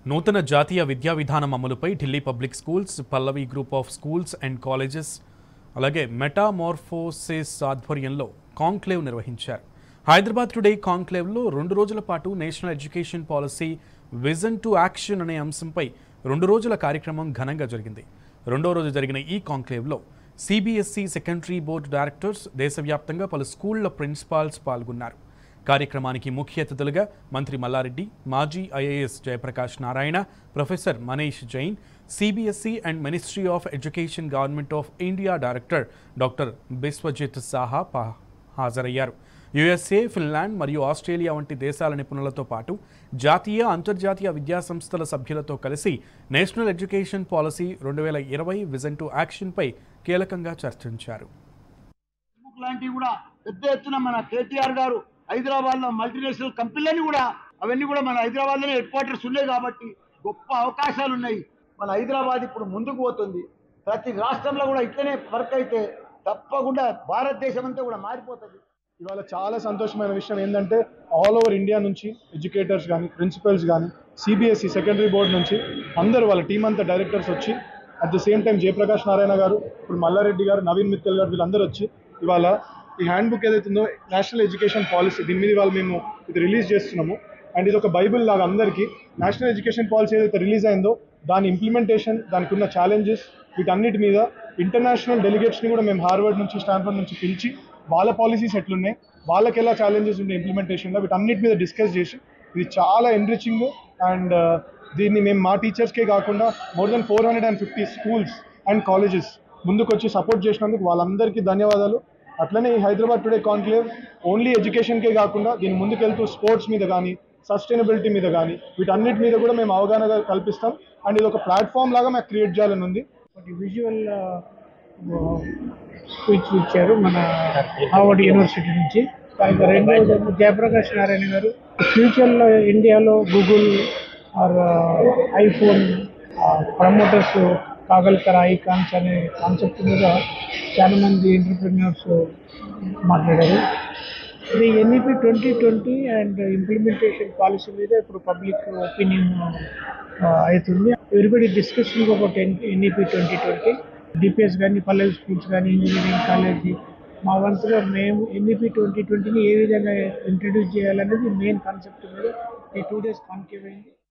నూతన జాతీయ విద్యా విధానం అమలుపై Delhi public schools Pallavi group of schools and colleges అలాగే మెటామార్ఫోసిస్ ఆధ్వర్యంలో కాంక్లేవ్ నిర్వహించారు హైదరాబాద్ టుడే కాంక్లేవ్లో రెండు రోజుల పాటు national education policy vision to action అనే అంశంపై రెండు రోజుల కార్యక్రమం ఘనంగా జరిగింది రెండో రోజు జరిగిన ఈ కాంక్లేవ్లో సిబిఎస్ఈ సెకండరీ బోర్డు డైరెక్టర్స్ దేశవ్యాప్తంగా పలు స్కూళ్ల ప్రిన్సిపాల్స్ పాల్గొన్నారు కార్యక్రమానికి ముఖ్య అతిథులుగా మంత్రి మల్లారెడ్డి మాజీ IAS Jayaprakash Narayana professor Manish Jain CBSE and ministry of education government of India director doctor Biswajit Saha పా హాజరయ్యారు యుఎస్ఏ ఫిన్లాండ్ మరియు ఆస్ట్రేలియా వంటి దేశాల నిపుణులతో పాటు జాతీయ అంతర్జాతీయ విద్యా సంస్థల సభ్యులతో కలిసి నేషనల్ ఎడ్యుకేషన్ పాలసీ రెండు వేల ఇరవై విజన్ టు యాక్షన్పై కీలకంగా చర్చించారు ఫేస్బుక్ లాంటివి కూడా పెద్ద ఎత్తున మన కేటీఆర్ గారు హైదరాబాద్ లో మల్టీనేషనల్ కంపెనీలని కూడా అవన్నీ కూడా మన హైదరాబాద్ లోనే హెడ్ క్వార్టర్స్ ఉన్నాయి కాబట్టి గొప్ప అవకాశాలు ఉన్నాయి మన హైదరాబాద్ ఇప్పుడు ముందుకు పోతుంది ప్రతి రాష్ట్రంలో కూడా ఇట్లనే వర్క్ అయితే తప్పకుండా భారతదేశం అంతా కూడా మారిపోతుంది ఇవాళ చాలా సంతోషమైన విషయం ఏంటంటే ఆల్ ఓవర్ ఇండియా నుంచి ఎడ్యుకేటర్స్ కానీ ప్రిన్సిపల్స్ కానీ సిబిఎస్ఈ సెకండరీ బోర్డ్ నుంచి అందరూ వాళ్ళ టీం అంతా డైరెక్టర్స్ వచ్చి at the same time Jayaprakash Narayana garu ఇప్పుడు మల్లారెడ్డి గారు నవీన్ మిత్తల్ గారు వీళ్ళందరూ వచ్చి ఇవాళ ఈ హ్యాండ్ బుక్ ఏదైతుందో నేషనల్ ఎడ్యుకేషన్ పాలసీ దీని మీద ఇవాళ మేము ఇది రిలీజ్ చేస్తున్నాము అండ్ ఇది ఒక బైబిల్ లాగా అందరికీ నేషనల్ ఎడ్యుకేషన్ పాలసీ ఏదైతే రిలీజ్ అయిందో దాని ఇంప్లిమెంటేషన్ దానికి ఉన్న ఛాలెంజెస్ వీటన్నిటి మీద ఇంటర్నేషనల్ డెలిగేట్స్ని కూడా మేము హార్వర్డ్ నుంచి స్టాన్ఫర్డ్ నుంచి పిలిచి వాళ్ళ పాలసీస్ ఎట్లున్నాయి వాళ్ళకి ఎలా ఛాలెంజెస్ ఉన్నాయి ఇంప్లిమెంటేషన్లో వీటన్నిటి మీద డిస్కస్ చేసి ఇది చాలా ఎన్రిచింగ్ అండ్ దీన్ని మేము మా టీచర్స్కే కాకుండా more than four hundred and fifty schools and colleges ముందుకొచ్చి సపోర్ట్ చేసినందుకు వాళ్ళందరికీ ధన్యవాదాలు అట్లనే ఈ హైదరాబాద్ టుడే కాన్క్లేవ్ ఓన్లీ ఎడ్యుకేషన్కే కాకుండా దీని ముందుకెళ్తూ స్పోర్ట్స్ మీద కానీ సస్టైనబిలిటీ మీద కానీ వీటన్నిటి మీద కూడా మేము అవగాహన కల్పిస్తాం అండ్ ఇది ఒక ప్లాట్ఫామ్ లాగా మాకు క్రియేట్ చేయాలని ఉంది ఒకటి విజువల్ స్పీచ్ ఇచ్చారు మన హార్వర్డ్ యూనివర్సిటీ నుంచి ఇంకా రెండోది జయప్రకాష్ నారాయణ గారు ఫ్యూచర్లో ఇండియాలో గూగుల్ ఆర్ ఐఫోన్ ప్రమోటర్స్ కాగలుగుతారు ఐకాన్స్ అనే కాన్సెప్ట్ మీద చాలా మంది ఎంటర్ప్రిన్యూర్స్ మాట్లాడారు ఇది NEP twenty twenty and implementation policy మీద ఇప్పుడు పబ్లిక్ ఒపీనియన్ అవుతుంది everybody discussing about NEP twenty twenty DPS కానీ పల్లె స్కూల్స్ కానీ ఇంజనీరింగ్ కాలేజీ మా వంతుగా మేము ఎన్ఈపి ట్వంటీ ట్వంటీని ఏ విధంగా ఇంట్రడ్యూస్ చేయాలనేది మెయిన్ కాన్సెప్ట్ మీద ఈ టూ డేస్ కాన్కేవ్ అయింది